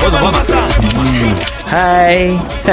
hi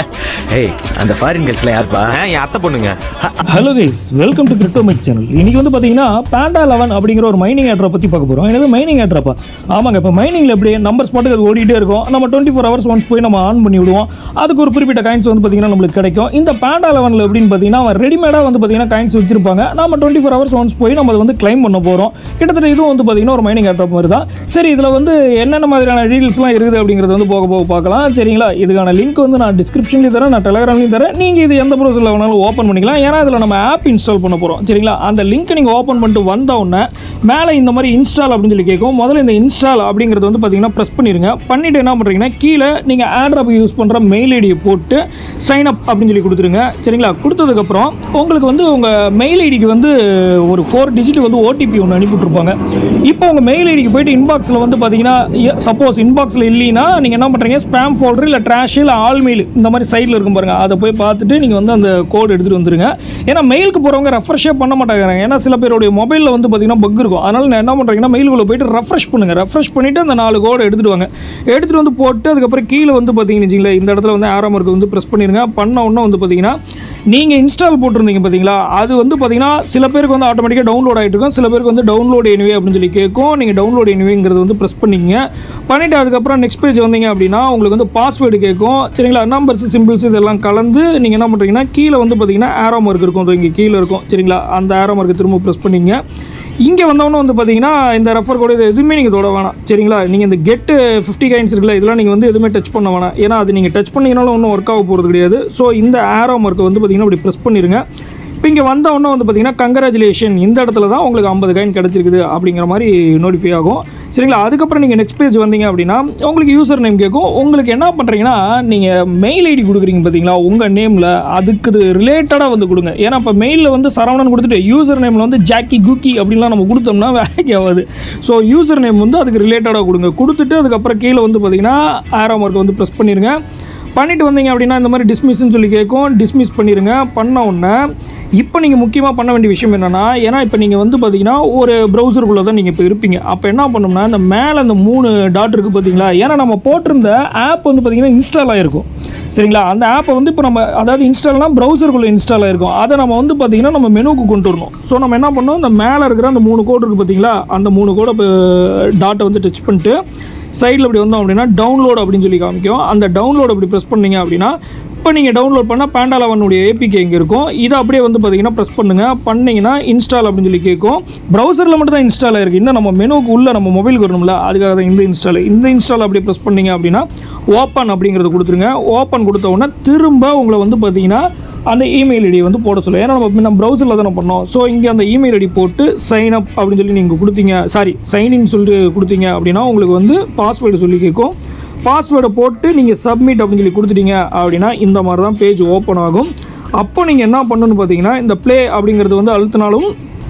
ஏய் அந்த foreign கேர்ள்ஸ்ல யாருப்பா ஆ, என் அத்தை பொண்ணுங்க hello guys welcome to Cryptomic channel இன்னைக்கு வந்து பார்த்தீங்கன்னா பேண்டா லெவன் அப்படிங்கிற ஒரு மைனிங் ஆட்ரை பற்றி பார்க்க போகிறோம் என்னது மைனிங் ஆட்ரப்பா ஆமாங்க இப்போ மைனிங்கில் எப்படி நம்பர்ஸ் பாட்டுக்கு அது ஓடிட்டே இருக்கும் நம்ம டுவெண்ட்டி ஃபோர் ஹவர்ஸ் ஒன்ஸ் போய் நம்ம ஆன் பண்ணி விடுவோம் அதுக்கு ஒரு குறிப்பிட்ட காயின்ஸ் வந்து பார்த்தீங்கன்னா நம்மளுக்கு கிடைக்கும் இந்த பேண்டா லெவனில் எப்படின்னு பார்த்தீங்கன்னா அவன் ரெடிமேடாக வந்து பார்த்தீங்கன்னா காயின்ஸ் வச்சிருப்பாங்க நம்ம டுவெண்ட்டி ஃபோர் ஹவர்ஸ் ஒன்ஸ் போய் நம்ம அதை வந்து கிளைம் பண்ண போகிறோம் கிட்டத்தட்ட இதுவும் வந்து பார்த்தீங்கன்னா ஒரு மைனிங் ஆட்ரப் மாதிரி தான் சரி இதில் வந்து என்னென்ன மாதிரியான டீட்டெயில்ஸ்லாம் இருக்குது அப்படிங்கிறது வந்து போக போக பார்க்கலாம் சரிங்களா இதுக்கான லிங்க் வந்து நான் டிஸ்கிரிப்ஷன்லேயும் தரேன் நான் டெலகிராம்லையும் தரேன் நீங்கள் இது எந்த ப்ரௌசரில் வேணாலும் ஓப்பன் பண்ணிக்கலாம் ஏன்னா இதில் நம்ம ஆப் இன்ஸ்டால் பண்ண போகிறோம் சரிங்களா அந்த லிங்க் நீங்கள் ஓப்பன் பண்ணிட்டு வந்த உடனே மேலே இந்த மாதிரி இன்ஸ்டால் அப்படின்னு சொல்லி கேட்கும் முதல்ல இந்த இன்ஸ்டால் அப்படிங்கிறது வந்து பார்த்தீங்கன்னா ப்ரெஸ் பண்ணிடுங்க பண்ணிவிட்டு என்ன பண்ணுறீங்கன்னா கீழே நீங்கள் ஆட்ராப் யூஸ் பண்ணுற மெயில் ஐடியை போட்டு சைன் அப் அப்படின்னு சொல்லி கொடுத்துருங்க சரிங்களா கொடுத்ததுக்கப்புறம் உங்களுக்கு வந்து உங்கள் மெயில் ஐடிக்கு வந்து ஒரு ஃபோர் டிஜிட் வந்து ஓடிபி ஒன்று அனுப்பிவிட்ருப்பாங்க இப்போ உங்கள் மெயில் ஐடிக்கு போயிட்டு இன்பாக்ஸில் வந்து பார்த்தீங்கன்னா சப்போஸ் இன்பாக்ஸில் இல்லைன்னா நீங்கள் என்ன பண்ணுறீங்க ஸ்பேம் ஃபோல்டர் இல்லை ட்ராஷ் இல்லை ஆல் மெயில் இந்த மாதிரி சைடில் இருக்கும் பாருங்க அதை போய் பார்த்துட்டு நீங்கள் வந்து அந்த கோட் எடுத்துகிட்டு வந்துருங்க ஏன்னா மெயிலுக்கு போகிறவங்க ரெஃப்ரெஷ்ஷே பண்ண மாட்டாங்க ஏன்னா சில பேருடைய மொபைலில் வந்து பார்த்தீங்கன்னா பக் இருக்கும் அதனால் நான் என்ன பண்ணுறீங்கன்னா மெயிலுக்குள்ளே போயிட்டு ரெஃப்ரெஷ் பண்ணுங்கள் ரெஃப்ரெஷ் பண்ணிவிட்டு அந்த நாலு கோடை எடுத்துகிட்டு வாங்க எடுத்துகிட்டு வந்து போட்டு அதுக்கப்புறம் கீழே வந்து பார்த்தீங்கன்னு வச்சுங்களேன் இந்த இடத்துல வந்து ஆரோ மார்க் வந்து ப்ரெஸ் பண்ணிடுங்க பண்ண உடனே வந்து பார்த்தீங்கன்னா நீங்கள் இன்ஸ்டால் போட்டிருந்தீங்க பார்த்தீங்களா அது வந்து பார்த்தீங்கன்னா சில பேருக்கு வந்து ஆட்டோமேட்டிக்காக டவுன்லோட் ஆகிட்டு இருக்கும் சில பேருக்கு வந்து டவுன்லோட் எனிவே அப்படின்னு சொல்லி கேட்கும் நீங்கள் டவுன்லோட் எனிவேங்கிறது வந்து ப்ரெஸ் பண்ணிக்கங்க பண்ணிவிட்டு அதுக்கப்புறம் நெக்ஸ்ட் பேஜ் வந்தீங்க அப்படின்னா உங்களுக்கு வந்து பாஸ்வேர்டு கேட்கும் சரிங்களா நம்பர்ஸ் சிம்பிள்ஸ் இதெல்லாம் கலந்து நீங்கள் என்ன பண்ணுறீங்கன்னா கீழே வந்து பார்த்தீங்கன்னா ஆரோ மார்க் இருக்கும் அது இங்கே கீழே இருக்கும் சரிங்களா அந்த ஆரோ மார்க்கை திரும்ப ப்ரெஸ் பண்ணிங்க இங்கே வந்தவொன்னே வந்து பார்த்தீங்கன்னா இந்த ரெஃபர் கோடு இது எதுவுமே நீங்கள் தொட வேணாம் சரிங்களா நீங்கள் இந்த கெட்டு ஃபிஃப்டி கைன்ஸ் இருக்குல்ல இதெல்லாம் நீங்கள் வந்து எதுவுமே டச் பண்ண வேணாம் ஏன்னா அது நீங்கள் டச் பண்ணீங்கனாலும் ஒன்றும் ஒர்க் ஆக போகிறது கிடையாது ஸோ இந்த ஆரோ மார்க்கை வந்து பார்த்தீங்கன்னா அப்படி ப்ரெஸ் பண்ணிடுங்க இப்போ இங்கே வந்த உடனே வந்து பார்த்தீங்கன்னா கங்கராச்சுலேஷன் இந்த இடத்துல தான் உங்களுக்கு ஐம்பது காயின் கிடச்சிருக்குது அப்படிங்கிற மாதிரி நோட்டிஃபை ஆகும் சரிங்களா அதுக்கப்புறம் நீங்கள் நெக்ஸ்ட் பேஜ் வந்தீங்க அப்படின்னா உங்களுக்கு யூசர் நேம் கேட்கும் உங்களுக்கு என்ன பண்ணுறீங்கன்னா நீங்கள் மெயில் ஐடி கொடுக்குறீங்க பார்த்தீங்களா உங்கள் நேமில் அதுக்கு இது ரிலேட்டடாக வந்து கொடுங்க ஏன்னா இப்போ மெயிலில் வந்து சரவணன் கொடுத்துட்டு யூசர் நேமில் வந்து ஜாக்கி குக்கி அப்படின்லாம் நம்ம கொடுத்தோம்னா வேலைக்கு ஆகாது ஸோ யூசர் நேம் வந்து அதுக்கு ரிலேட்டடாக கொடுங்க கொடுத்துட்டு அதுக்கப்புறம் கீழே வந்து பார்த்தீங்கன்னா ஆரோ மார்க் வந்து ப்ரெஸ் பண்ணிடுங்க பண்ணிட்டு வந்தீங்க அப்படின்னா இந்த மாதிரி டிஸ்மிஸ்ன்னு சொல்லி கேட்கும் டிஸ்மிஸ் பண்ணிடுங்க பண்ண உடனே இப்போ நீங்கள் முக்கியமாக பண்ண வேண்டிய விஷயம் என்னென்னா ஏன்னா இப்போ நீங்கள் வந்து பார்த்தீங்கன்னா ஒரு ப்ரௌசருக்குள்ளே தான் நீங்கள் இப்போ இருப்பீங்க அப்போ என்ன பண்ணணும்னா இந்த மேலே அந்த மூணு டாட் இருக்குது பார்த்தீங்களா ஏன்னா நம்ம போட்டிருந்த ஆப் வந்து பார்த்தீங்கன்னா இன்ஸ்டால் ஆகிருக்கும் சரிங்களா அந்த ஆப்பை வந்து இப்போ நம்ம அதாவது இன்ஸ்டால்னா ப்ரௌசருக்குள்ளே இன்ஸ்டால் ஆகிருக்கும் அதை நம்ம வந்து பார்த்தீங்கன்னா நம்ம மெனுவுக்கு கொண்டு வரணும் ஸோ நம்ம என்ன பண்ணோம் இந்த மேலே இருக்கிற அந்த மூணு கோடு இருக்குது பார்த்தீங்களா அந்த மூணு கோடை இப்போ டாட்டை வந்து டச் பண்ணிட்டு சைடில் இப்படி வந்தோம் அப்படின்னா டவுன்லோட் அப்படின்னு சொல்லி காமிக்கும் அந்த டவுன்லோட் அப்படி ப்ரெஸ் பண்ணீங்க அப்படின்னா இப்போ நீங்கள் டவுன்லோட் பண்ணால் பேண்டா லெவனுடைய ஏபிகே இங்கே இருக்கும் இதை அப்படியே வந்து பார்த்தீங்கன்னா ப்ரெஸ் பண்ணுங்கள் பண்ணிங்கன்னா இன்ஸ்டால் அப்படின்னு சொல்லி கேட்கும் ப்ரௌசரில் மட்டும் தான் இன்ஸ்டால் ஆயிருக்கு இன்னும் நம்ம மெனுவுக்கு உள்ள நம்ம மொபைலுக்கு வரணும்ல அதுக்காக தான் இந்த இன்ஸ்டால் இந்த இன்ஸ்டால் அப்படியே ப்ரெஸ் பண்ணீங்க அப்படின்னா ஓப்பன் அப்படிங்கிறத கொடுத்துருங்க ஓப்பன் கொடுத்த உடனே திரும்ப உங்களை வந்து பார்த்தீங்கன்னா அந்த இமெயில் ஐடியை வந்து போட சொல்லுவோம் ஏன்னா நம்ம நம்ம ப்ரௌசரில் தானே பண்ணோம் ஸோ இங்கே அந்த இமெயில் ஐடி போட்டு சைன் அப் அப்படின்னு சொல்லி நீங்கள் கொடுத்தீங்க சாரி சைன்இன் சொல்லிட்டு கொடுத்தீங்க அப்படின்னா உங்களுக்கு வந்து பாஸ்வேர்டு சொல்லி கேட்கும் பாஸ்வேர்டை போட்டு நீங்கள் சப்மிட் அப்படின்னு சொல்லி கொடுத்துட்டீங்க அப்படின்னா இந்த மாதிரி தான் பேஜ் ஓப்பன் ஆகும் அப்போ நீங்கள் என்ன பண்ணணும்னு பார்த்தீங்கன்னா இந்த ப்ளே அப்படிங்கிறது வந்து அழுத்தினாலும்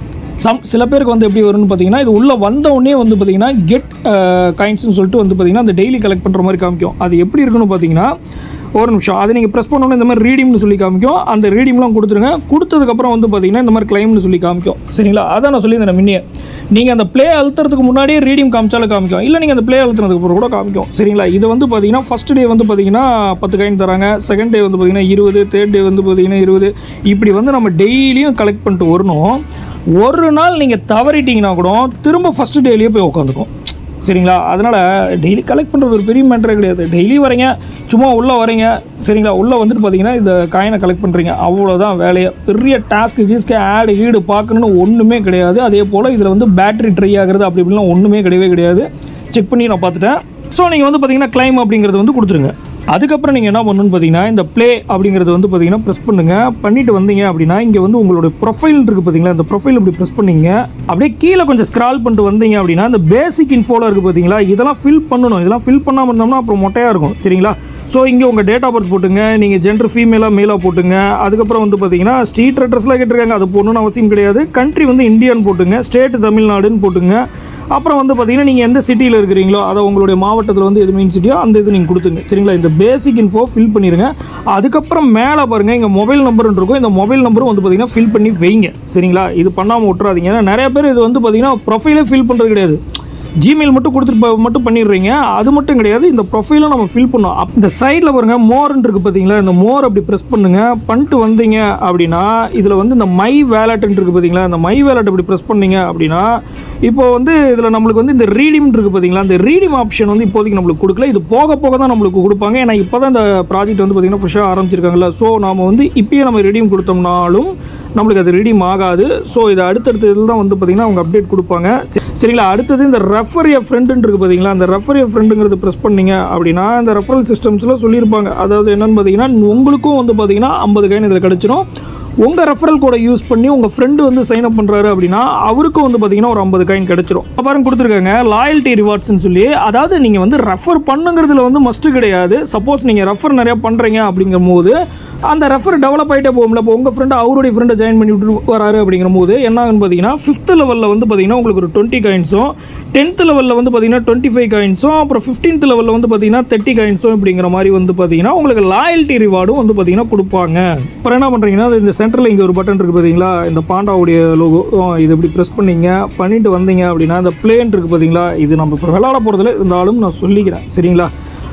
சம் சில பேருக்கு வந்து எப்படி வரும்னு பார்த்தீங்கன்னா இது உள்ளே வந்த உடனே வந்து பார்த்தீங்கன்னா கெட் காயின்ஸ்னு சொல்லிட்டு வந்து பார்த்தீங்கன்னா அந்த டெய்லி கலெக்ட் பண்ணுற மாதிரி காமிக்கும் அது எப்படி இருக்குன்னு பார்த்தீங்கன்னா ஒரு நிமிஷம் அதை நீங்கள் ப்ரெஸ் பண்ணோன்னே இந்த மாதிரி ரீடிம்னு சொல்லி காமிக்கும் அந்த ரீடிம்லாம் கொடுத்துருங்க கொடுத்ததுக்கப்புறம் வந்து பார்த்தீங்கன்னா இந்த மாதிரி கிளைம்னு சொல்லி காமிக்கும் சரிங்களா அதான் நான் சொல்லியிருந்தேன் முன்னே நீங்கள் அந்த ப்ளே அழுத்துறதுக்கு முன்னாடியே ரீடிம் காமிச்சாலும் காமிக்கும் இல்லை நீங்கள் அந்த ப்ளே அழுத்துனதுக்கு அப்புறம் கூட காமிக்கும் சரிங்களா இது வந்து பார்த்தீங்கன்னா ஃபஸ்ட் டே வந்து பார்த்தீங்கன்னா பத்து காயின் தராங்க செகண்ட் டே வந்து பார்த்தீங்கன்னா இருபது தேர்ட் டே வந்து பார்த்தீங்கன்னா இருபது இப்படி வந்து நம்ம டெய்லியும் கலெக்ட் பண்ணிட்டு வரணும் ஒரு நாள் நீங்கள் தவறிட்டீங்கன்னா கூட திரும்ப ஃபஸ்ட்டு டேலியே போய் உட்காந்துக்கும் சரிங்களா அதனால் டெய்லி கலெக்ட் பண்ணுறது ஒரு பெரிய மேட்டரே கிடையாது டெய்லி வரீங்க சும்மா உள்ளே வரீங்க சரிங்களா உள்ளே வந்துட்டு பார்த்தீங்கன்னா இந்த காயினை கலெக்ட் பண்ணுறீங்க அவ்வளோதான் வேலையை பெரிய டாஸ்க்கு கீஸ்க்கு ஆடு கீடு பார்க்கணுன்னு ஒன்றுமே கிடையாது அதே போல் இதில் வந்து பேட்டரி ட்ரை ஆகிறது அப்படி இப்படிலாம் ஒன்றுமே கிடையவே கிடையாது செக் பண்ணி நான் பார்த்துட்டேன் ஸோ நீங்கள் வந்து பார்த்தீங்கன்னா கிளைம் அப்படிங்கிறது வந்து கொடுத்துருங்க அதுக்கப்புறம் நீங்கள் என்ன பண்ணணும்னு பார்த்தீங்கன்னா இந்த ப்ளே அப்படிங்கிறது வந்து பார்த்தீங்கன்னா ப்ரெஸ் பண்ணுங்கள் பண்ணிட்டு வந்தீங்க அப்படின்னா இங்கே வந்து உங்களுடைய ப்ரொஃபைல் இருக்குது பார்த்தீங்களா இந்த ப்ரொஃபைல் இப்படி ப்ரெஸ் பண்ணீங்க அப்படியே கீழே கொஞ்சம் ஸ்க்ரால் பண்ணிட்டு வந்தீங்க அப்படின்னா இந்த பேசிக் இன்ஃபோல இருக்குது பார்த்தீங்களா இதெல்லாம் ஃபில் பண்ணணும் இதெல்லாம் ஃபில் பண்ணாமல் இருந்தோம்னா அப்புறம் மொட்டையாக இருக்கும் சரிங்களா ஸோ இங்கே உங்கள் டேட் ஆஃப் பர்த் போட்டுங்க நீங்கள் ஜென்டர் ஃபீமேலாக மேலாக போட்டுங்க அதுக்கப்புறம் வந்து பார்த்தீங்கன்னா ஸ்ட்ரீட் அட்ரஸ்லாம் கேட்டிருக்காங்க அது போடணும்னு அவசியம் கிடையாது கண்ட்ரி வந்து இந்தியான்னு போட்டுங்க ஸ்டேட் தமிழ்நாடுன்னு போட்டுங்க அப்புறம் வந்து பார்த்தீங்கன்னா நீங்கள் எந்த சிட்டியில் இருக்கிறீங்களோ அதை உங்களுடைய மாவட்டத்தில் வந்து எது மெயின் சிட்டியோ அந்த இது நீங்கள் கொடுத்துங்க சரிங்களா இந்த பேசிக் இன்ஃபோ ஃபில் பண்ணிடுங்க அதுக்கப்புறம் மேலே பாருங்கள் இங்கே மொபைல் நம்பர்னு இருக்கும் இந்த மொபைல் நம்பரும் வந்து பார்த்தீங்கன்னா ஃபில் பண்ணி வைங்க சரிங்களா இது பண்ணாமல் விட்றாதீங்க ஏன்னா நிறைய பேர் இது வந்து பார்த்தீங்கன்னா ப்ரொஃபைலே ஃபில் பண்ணுறது கிடையாது ஜிமெயில் மட்டும் கொடுத்துட்டு ப- மட்டும் பண்ணிடுறீங்க அது மட்டும் கிடையாது இந்த ப்ரொஃபைலும் நம்ம ஃபில் பண்ணோம் அப் இந்த சைடில் பாருங்க மோர்ன்னு இருக்குது பார்த்தீங்களா இந்த மோர் அப்படி ப்ரெஸ் பண்ணுங்க பண்ணிட்டு வந்தீங்க அப்படின்னா இதில் வந்து இந்த மை வேலட்னு இருக்குது பார்த்தீங்களா இந்த மை வேலட் அப்படி ப்ரெஸ் பண்ணீங்க அப்படின்னா இப்போ வந்து இதில் நம்மளுக்கு வந்து இந்த ரீடிம் இருக்குது பார்த்தீங்களா இந்த ரீடிம் ஆப்ஷன் வந்து இப்போதைக்கு நம்மளுக்கு கொடுக்கல இது போக போக தான் நம்மளுக்கு கொடுப்பாங்க ஏன்னா இப்போ தான் இந்த ப்ராஜெக்ட் வந்து பார்த்தீங்கன்னா ஃப்ரெஷ்ஷாக ஆரம்பிச்சிருக்காங்கல்ல ஸோ நாம வந்து இப்பயே நம்ம ரெடீம் கொடுத்தோம்னாலும் நம்மளுக்கு அது ரெடீம் ஆகாது ஸோ இது அடுத்தடுத்த இதில் தான் வந்து பார்த்தீங்கன்னா அவங்க அப்டேட் கொடுப்பாங்க சரி- சரிங்களா அடுத்தது இந்த ரெஃபர் எ ஃப்ரெண்டுன்னு இருக்குது பார்த்தீங்களா அந்த ரெஃபர் எ ஃப்ரெண்டுங்கிறது ப்ரெஸ் பண்ணீங்க அப்படின்னா இந்த ரெஃபரல் சிஸ்டம்ஸில் சொல்லியிருப்பாங்க அதாவது என்னன்னு பார்த்தீங்கன்னா உங்களுக்கும் வந்து பார்த்தீங்கன்னா ஐம்பது கைன் இதில் கிடச்சிரும் உங்கள் ரெஃபரல் கோடை யூஸ் பண்ணி உங்கள் ஃப்ரெண்டு வந்து சைன் அப் பண்ணுறாரு அப்படின்னா அவருக்கும் வந்து பார்த்தீங்கன்னா ஒரு ஐம்பது காயின் கிடச்சிரும் இப்ப பாருங்க கொடுத்துருக்காங்க லாயல்ட்டி ரிவார்ட்ஸ்னு சொல்லி அதாவது நீங்கள் வந்து ரெஃபர் பண்ணுங்கிறதுல வந்து மஸ்ட்டு கிடையாது சப்போஸ் நீங்கள் ரெஃபர் நிறையா பண்ணுறீங்க அப்படிங்கும் போது அந்த ரெஃபர் டெவலப் ஆகிட்டே போகும்ல இப்போ உங்கள் ஃப்ரெண்டு அவருடைய ஃப்ரெண்டை ஜாயின் பண்ணி விட்டு வராரு அப்படிங்கிற போது என்ன ஆகுன்னு பார்த்தீங்கன்னா ஃபிஃப்த் லெவலில் வந்து பார்த்தீங்கன்னா உங்களுக்கு ஒரு டுவெண்ட்டி காயின்ஸும் டென்த் லெவலில் வந்து பார்த்தீங்கன்னா டுவெண்ட்டி ஃபைவ் காயின்ஸும் அப்புறம் ஃபிஃப்டீன்த் லெவலில் வந்து பார்த்தீங்கன்னா தேர்ட்டி காயின்ஸும் அப்படிங்கிற மாதிரி வந்து பார்த்தீங்கன்னா உங்களுக்கு லாயல்ட்டி ரிவார்டும் வந்து பார்த்தீங்கன்னா கொடுப்பாங்க அப்புறம் என்ன பண்ணுறீங்கன்னா இந்த சென்டரில் இங்கே ஒரு பட்டன் இருக்குது பார்த்தீங்களா இந்த பாண்டாவுடைய லோகோ இது இப்படி ப்ரெஸ் பண்ணீங்க பண்ணிட்டு வந்தீங்க அப்படின்னா இந்த பிளேன் இருக்குது பார்த்தீங்களா இது நம்ம இப்போ விளாட போகிறதுல இருந்தாலும் நான் சொல்லிக்கிறேன் சரிங்களா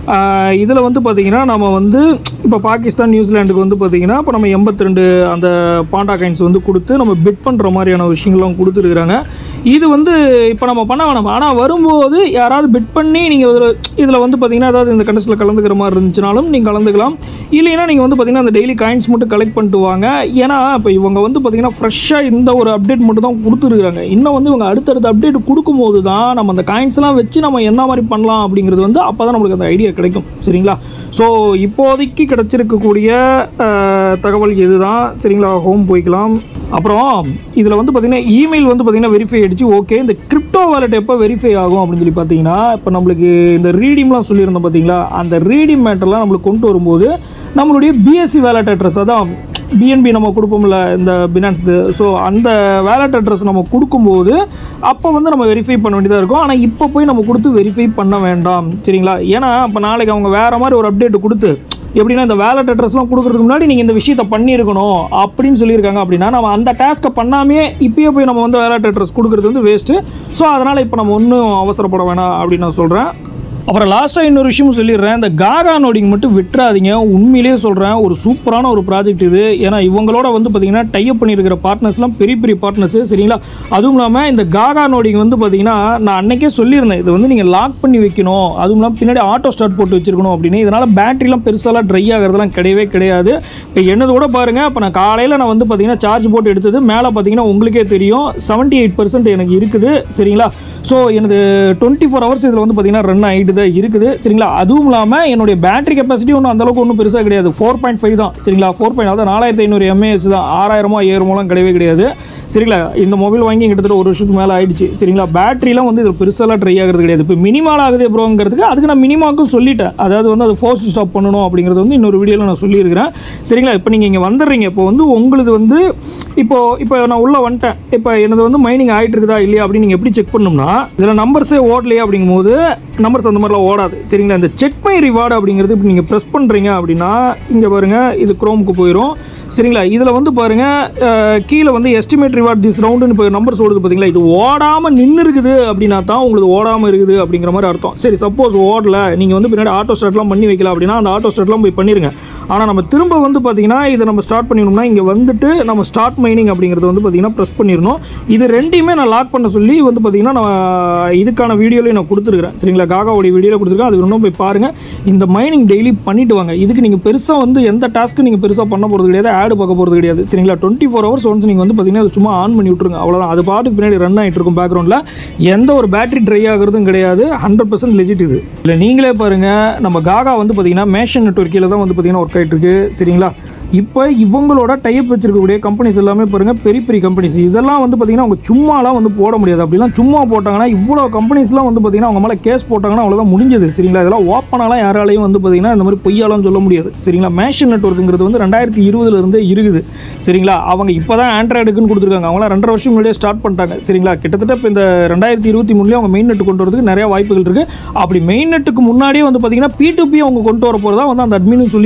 இதில் வந்து பார்த்தீங்கன்னா நம்ம வந்து இப்போ பாகிஸ்தான் நியூசிலாண்டுக்கு வந்து பார்த்தீங்கன்னா இப்போ நம்ம எண்பத்தி ரெண்டு அந்த பாண்டா காயின்ஸ் வந்து கொடுத்து நம்ம பிட் பண்ணுற மாதிரியான விஷயங்கள்லாம் கொடுத்துருக்குறாங்க இது வந்து இப்போ நம்ம பண்ண வேணாம் ஆனால் வரும்போது யாராவது பிட் பண்ணி நீங்கள் இதில் இதில் வந்து பார்த்தீங்கன்னா அதாவது இந்த கண்டஸ்ட்டில் கலந்துக்கிற மாதிரி இருந்துச்சுனாலும் நீங்கள் கலந்துக்கலாம் இல்லைன்னா நீங்கள் வந்து பார்த்தீங்கன்னா அந்த டெய்லி காயின்ஸ் மட்டும் கலெக்ட் பண்ணிட்டு வாங்க ஏன்னா இப்போ இவங்க வந்து பார்த்தீங்கன்னா ஃப்ரெஷ்ஷாக இந்த ஒரு அப்டேட் மட்டும் தான் கொடுத்துருக்குறாங்க இன்னும் வந்து இவங்க அடுத்தடுத்த அப்டேட் கொடுக்கும்போது தான் நம்ம அந்த காயின்ஸ்லாம் வச்சு நம்ம என்ன மாதிரி பண்ணலாம் அப்படிங்கிறது வந்து அப்போ தான் நம்மளுக்கு அந்த ஐடியா கிடைக்கும் சரிங்களா ஸோ இப்போதைக்கு கிடைச்சிருக்கக்கூடிய அஹ், தகவல் இதுதான் சரிங்களா ஹோம் போய்க்கலாம் அப்புறம் இதில் வந்து பார்த்தீங்கன்னா இமெயில் வந்து பார்த்தீங்கன்னா வெரிஃபை அடிச்சு ஓகே இந்த கிரிப்டோ வாலெட் எப்போ வெரிஃபை ஆகும் அப்படின்னு சொல்லி பார்த்தீங்கன்னா இப்போ நம்மளுக்கு இந்த ரீடிம்லாம் சொல்லியிருந்தோம் பார்த்தீங்களா அந்த ரீடிம் மேட்டர்லாம் நம்மளுக்கு கொண்டு வரும்போது நம்மளுடைய பிஎஸ்சி வேலட் அட்ரஸ் அதான் பிஎன்பி நம்ம கொடுப்போம்ல இந்த பினான்ஸ் ஸோ அந்த வேலட் அட்ரஸ் நம்ம கொடுக்கும்போது அப்போ வந்து நம்ம வெரிஃபை பண்ண வேண்டியதாக இருக்கும் ஆனால் இப்போ போய் நம்ம கொடுத்து வெரிஃபை பண்ண வேண்டாம் சரிங்களா ஏன்னா இப்போ நாளைக்கு அவங்க வேறு மாதிரி ஒரு அப்டேட் கொடுத்து எப்படின்னா இந்த வேலட் அட்ரஸ்லாம் கொடுக்கறதுக்கு முன்னாடி நீங்கள் இந்த விஷயத்த பண்ணியிருக்கணும் அப்படின்னு சொல்லியிருக்காங்க அப்படின்னா நம்ம அந்த டாஸ்க்கை பண்ணாமே இப்பயே போய் நம்ம வந்து வேலட் அட்ரஸ் கொடுக்குறது வந்து வேஸ்ட்டு ஸோ அதனால் இப்போ நம்ம ஒன்றும் அவசரப்பட வேணாம் அப்படின்னு நான் சொல்கிறேன் அப்புறம் லாஸ்ட்டாக இன்னொரு விஷயமும் சொல்லிடுறேன் இந்த காகா நோடிங் மட்டும் விட்டுறாதீங்க உண்மையிலேயே சொல்கிறேன் ஒரு சூப்பரான ஒரு ப்ராஜெக்ட் இது ஏன்னா இவங்களோட வந்து பார்த்தீங்கன்னா டைப் பண்ணியிருக்கிற பார்ட்னர்ஸ்லாம் பெரிய பெரிய பார்ட்னர்ஸு சரிங்களா அதுவும் இல்லாமல் இந்த காகா நோடிங் வந்து பார்த்தீங்கன்னா நான் அன்னைக்கே சொல்லியிருந்தேன் இது வந்து நீங்கள் லாக் பண்ணி வைக்கணும் அதுவும் இல்லாமல் பின்னாடி ஆட்டோ ஸ்டார்ட் போட்டு வச்சிருக்கணும் அப்படின்னு இதனால் பேட்டரிலாம் பெருசாலாம் ட்ரை ஆகிறதுலாம் கிடையவே கிடையாது இப்போ என்னது கூட பாருங்கள் இப்போ நான் காலையில் நான் வந்து பார்த்தீங்கன்னா சார்ஜ் போட்டு எடுத்தது மேலே பார்த்தீங்கன்னா உங்களுக்கே தெரியும் 78% எயிட் எனக்கு இருக்குது சரிங்களா ஸோ எனது டுவெண்ட்டி ஃபோர் ஹவர்ஸ் இதில் வந்து பார்த்தீங்கன்னா ரன் ஆகிட்டு தான் இருக்குது சரிங்களா அதுவும் இல்லாமல் என்னுடைய பேட்டரி கெப்பாசிட்டி ஒன்றும் அந்தளவுக்கு ஒன்றும் பெருசாக கிடையாது ஃபோர் பாயிண்ட் ஃபைவ் தான் சரிங்களா ஃபோர் பாயிண்ட் அதாவது நாலாயிரத்தி ஐநூறு எம்ஏஹெச் தான் ஆறாயிரமோ ஐயாயிரமோலாம் கிடையவே கிடையாது சரிங்களா இந்த மொபைல் வாங்கி கிட்டத்தட்ட ஒரு வருஷத்துக்கு மேலே ஆயிடுச்சு சரிங்களா பேட்டரிலாம் வந்து இது பெருசாலாம் ட்ரை ஆகிறது கிடையாது இப்போ மினிமால் ஆகுது ப்ரோங்கிறதுக்கு அதுக்கு நான் மினிமாக்கும் சொல்லிட்டேன் அதாவது வந்து அது ஃபோர்ஸ் ஸ்டாப் பண்ணணும் அப்படிங்கிறது வந்து இன்னொரு வீடியோவில் நான் சொல்லியிருக்கிறேன் சரிங்களா இப்போ நீங்கள் இங்கே வந்துடுறீங்க இப்போ வந்து உங்களுது வந்து இப்போ இப்போ நான் உள்ளே வந்துட்டேன் இப்போ எனது வந்து மைனிங் ஆகிட்டு இருக்குதா இல்லையா அப்படின்னு நீங்கள் எப்படி செக் பண்ணணும்னா இதில் நம்பர்ஸே ஓடலையே அப்படிங்கும்போது நம்பர்ஸ் அந்த மாதிரிலாம் ஓடாது சரிங்களா இந்த செக் மை ரிவார்டு அப்படிங்கிறது இப்போ நீங்கள் ப்ரெஸ் பண்ணுறீங்க அப்படின்னா இங்கே பாருங்கள் இது குரோமுக்கு போயிடும் சரிங்களா இதில் வந்து பாருங்கள் கீழே வந்து எஸ்டிமேட் ரிவார்ட் திஸ் ரவுண்டுன்னு இப்போ நம்பர்ஸ் ஓடுது பார்த்தீங்களா இது ஓடாமல் நின்று இருக்குது அப்படின்னா தான் உங்களுக்கு ஓடாமல் இருக்குது அப்படிங்கிற மாதிரி அர்த்தம் சரி சப்போஸ் ஓடல நீங்கள் வந்து பின்னாடி ஆட்டோ ஸ்டார்ட்லாம் பண்ணி வைக்கலாம் அப்படின்னா அந்த ஆட்டோ ஸ்டார்ட்லாம் போய் பண்ணிடுங்க ஆனால் நம்ம திரும்ப வந்து பார்த்தீங்கன்னா இதை நம்ம ஸ்டார்ட் பண்ணிடணும்னா இங்கே வந்துட்டு நம்ம ஸ்டார்ட் மைனிங் அப்படிங்கிறது வந்து பார்த்தீங்கன்னா ப்ரெஸ் பண்ணிடணும் இது ரெண்டையுமே நான் லாக் பண்ண சொல்லி வந்து பார்த்தீங்கன்னா நான் இதுக்கான வீடியோலையும் நான் கொடுத்துருக்கிறேன் சரிங்களா காகாவுடைய வீடியோவில் கொடுத்துருக்கேன் அது இன்னும் போய் பாருங்கள் இந்த மைனிங் டெய்லி பண்ணிட்டு வாங்க இதுக்கு நீங்கள் பெருசாக வந்து எந்த டாஸ்க்கும் நீங்கள் பெருசாக பண்ண போகிறது கிடையாது ஆடு பார்க்க போகிறது கிடையாது சரிங்களா டுவெண்ட்டி ஃபோர் ஹவர்ஸ் ஒன்ஸ் நீங்கள் வந்து பார்த்தீங்கன்னா அது சும்மா ஆன் பண்ணி விட்ருங்க அவ்வளோதான் அது பாட்டுக்கு பின்னாடி ரன் ஆகிட்டு இருக்கும் பேக்ரவுண்டில் எந்த ஒரு பேட்டரி ட்ரை ஆகுறதும் கிடையாது ஹண்ட்ரட் பர்சன்ட் லெஜிட் இது இல்லை நீங்களே பாருங்கள் நம்ம காகா வந்து பார்த்தீங்கன்னா மேஷன் நெட்ஒர்க் கீழே தான் வந்து பார்த்தீங்கன்னா ஒர்க் ஆகிட்டு இருக்கு சரிங்களா இப்போ இவங்களோட டைப் வச்சிருக்கக்கூடிய கம்பெனிஸ் எல்லாமே பாருங்க பெரிய பெரிய கம்பெனிஸ் இதெல்லாம் வந்து பார்த்தீங்கன்னா அவங்க சும்மாலாம் வந்து போட முடியாது அப்படிலாம் சும்மா போட்டாங்கன்னா இவ்வளோ கம்பெனிஸ்லாம் வந்து பார்த்தீங்கன்னா அவங்க மேலே கேஸ் போட்டாங்கன்னா அவ்வளோதான் முடிஞ்சது சரிங்களா இதெல்லாம் ஓப்பனாலாம் யாராலையும் வந்து பார்த்தீங்கன்னா இந்த மாதிரி பொய்யாலாம் சொல்ல முடியாது சரிங்களா மேஷன் நெட்ஒர்க்குங்கிறது வந்து ரெண்டாயிரத்தி இருபதுல இருந்தே இருக்குது சரிங்களா அவங்க இப்போ தான் ஆண்ட்ராய்டுக்குன்னு கொடுத்துருக்காங்க அவங்களாம் ரெண்டரை வருஷம் முன்னாடியே ஸ்டார்ட் பண்ணிட்டாங்க சரிங்களா கிட்டத்தட்ட இப்போ இந்த ரெண்டாயிரத்தி இருபத்தி மூணுலேயே அவங்க மெயின் நெட் கொண்டு வரதுக்கு நிறைய வாய்ப்புகள் இருக்குது அப்படி மெயின் நெட்டுக்கு முன்னாடியே வந்து பார்த்தீங்கன்னா பி டு பி அவங்க கொண்டு வர போகிறதா வந்து அந்த அட்மினும் சொல்லியிருக்காங்க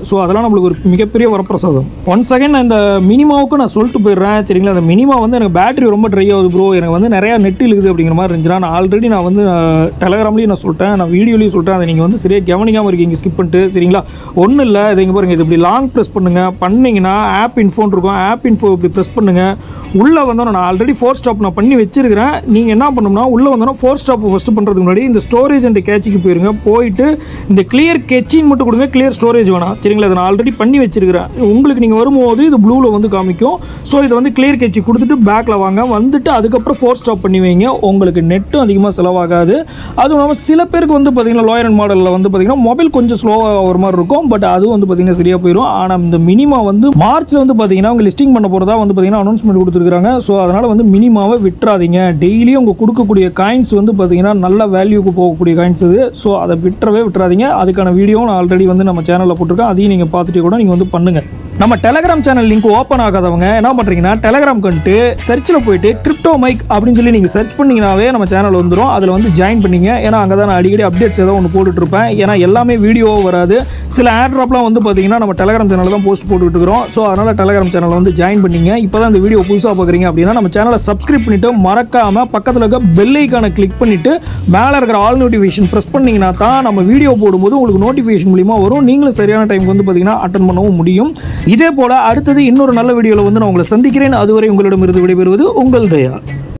ஸோ அதெல்லாம் நம்மளுக்கு ஒரு மிகப்பெரிய வரப்பிரசாதம் ஒன் செகண்ட் நான் இந்த மினிமாவுக்கு நான் சொல்லிட்டு போயிடுறேன் சரிங்களா அந்த மினிமா வந்து எனக்கு பேட்டரி ரொம்ப ட்ரை ஆகுது ப்ரோ எனக்கு வந்து நிறையா நெட் இழுக்குது அப்படிங்கிற மாதிரி இருந்துச்சுன்னா நான் ஆல்ரெடி நான் வந்து டெலகிராம்லேயும் நான் சொல்லிட்டேன் நான் வீடியோலையும் சொல்லிட்டேன் அதை நீங்கள் வந்து சரியாக கவனிக்காமல் இருக்கீங்க ஸ்கிப் பண்ணிட்டு சரிங்களா ஒன்றும் இல்லை இது இங்கே பாருங்கள் இது இப்படி லாங் ப்ரெஸ் பண்ணுங்கள் பண்ணிங்கன்னா ஆப் இன்ஃபோன் இருக்கும் ஆப் இன்ஃபோ இப்படி ப்ரெஸ் பண்ணுங்கள் உள்ளே வந்தோன்னா நான் ஆல்ரெடி ஃபோர் ஸ்டாப் நான் பண்ணி வச்சிருக்கிறேன் நீங்கள் என்ன பண்ணணும்னா உள்ளே வந்தோன்னா ஃபோர் ஸ்டாப் ஃபஸ்ட்டு பண்ணுறதுக்கு முன்னாடி இந்த ஸ்டோரேஜ் அண்ட் கேட்சிக்கு போயிருங்க போயிட்டு இந்த கிளியர் கெச்சின்னு மட்டும் கொடுங்க கிளியர் ஸ்டோரேஜ் வேணாம் சரிங்களா இதை நான் ஆல்ரெடி பண்ணி வச்சிருக்கிறேன் உங்களுக்கு நீங்கள் வரும்போது இது ப்ளூவில் வந்து காமிக்கும் ஸோ இதை வந்து கிளியர் கெச்சி கொடுத்துட்டு பேக்கில் வாங்க வந்துட்டு அதுக்கப்புறம் ஃபோர் ஸ்டாப் பண்ணி வைங்க உங்களுக்கு நெட்டும் அதிகமாக செலவாகாது அதுவும் இல்லாமல் சில பேருக்கு வந்து பார்த்தீங்கன்னா லோயர் அண்ட் மாடலில் வந்து பார்த்தீங்கன்னா மொபைல் கொஞ்சம் ஸ்லோவாக ஒரு மாதிரி இருக்கும் பட் அதுவும் வந்து பார்த்தீங்கன்னா சரியாக போயிடும் ஆனால் இந்த மினிமா வந்து மார்ச்சில் வந்து பார்த்தீங்கன்னா அவங்க லிஸ்டிங் பண்ண போகிறதா வந்து பார்த்தீங்கன்னா அனௌன்ஸ்மெண்ட் கொடுத்துருக்காங்க ஸோ அதனால் வந்து மினிமாவை விட்டுறாதீங்க டெய்லியும் உங்கள் கொடுக்கக்கூடிய காயின்ஸ் வந்து பார்த்தீங்கன்னா நல்ல வேல்யூக்கு போகக்கூடிய காயின்ஸ் இது ஸோ அதை விட்டுறவே விட்டுறாதீங்க அதுக்கான வீடியோவும் நான் ஆல்ரெடி வந்து நம்ம சேனலில் போட்டிருக்கேன் அதையும் நீங்கள் பார்த்துட்டு கூட நீங்கள் வந்து பண்ணுங்கள் நம்ம டெலகிராம் சேனல் லிங்க் ஓப்பன் ஆகாதவங்க என்ன பண்ணுறீங்கன்னா டெலகிராம் கண்டு சர்ச்சில் போயிட்டு கிரிப்டோ மைக் அப்படின்னு சொல்லி நீங்கள் சர்ச் பண்ணீங்கனாவே நம்ம சேனல் வந்துடும் அதில் வந்து ஜாயின் பண்ணிங்க ஏன்னா அங்கே தான் நான் அடிக்கடி அப்டேட்ஸ் ஏதோ ஒன்று போட்டுட்டு இருப்பேன் ஏன்னா எல்லாமே வீடியோ வராது சில ஆட் ட்ராப்லாம் வந்து பார்த்தீங்கன்னா நம்ம டெலகிராம் சேனலில் தான் போஸ்ட் போட்டுக்கிட்டு இருக்கிறோம் ஸோ அதனால் டெலகிராம் சேனலை வந்து ஜாயின் பண்ணிங்க இப்போ தான் இந்த வீடியோ புதுசாக பார்க்குறீங்க அப்படின்னா நம்ம சேனலை சப்ஸ்கிரைப் பண்ணிவிட்டு மறக்காமல் பக்கத்தில் இருக்க பெல் ஐக்கானை கிளிக் பண்ணிவிட்டு மேலே இருக்கிற ஆல் நோட்டிஃபிகேஷன் ப்ரெஸ் பண்ணிங்கன்னா தான் நம்ம வீடியோ போடும்போது உங்களுக்கு நோட்டிஃபிகேஷன் மூலிமா வரும் நீங்களும் சரியான டைமுக்கு வந்து பார்த்தீங்கன்னா அட்டன் பண்ணவும் முடியும் இதே போல் அடுத்தது இன்னொரு நல்ல வீடியோவில் வந்து நான் உங்களை சந்திக்கிறேன் அதுவரை உங்களிடமிருந்து விடைபெறுவது உங்கள் தயா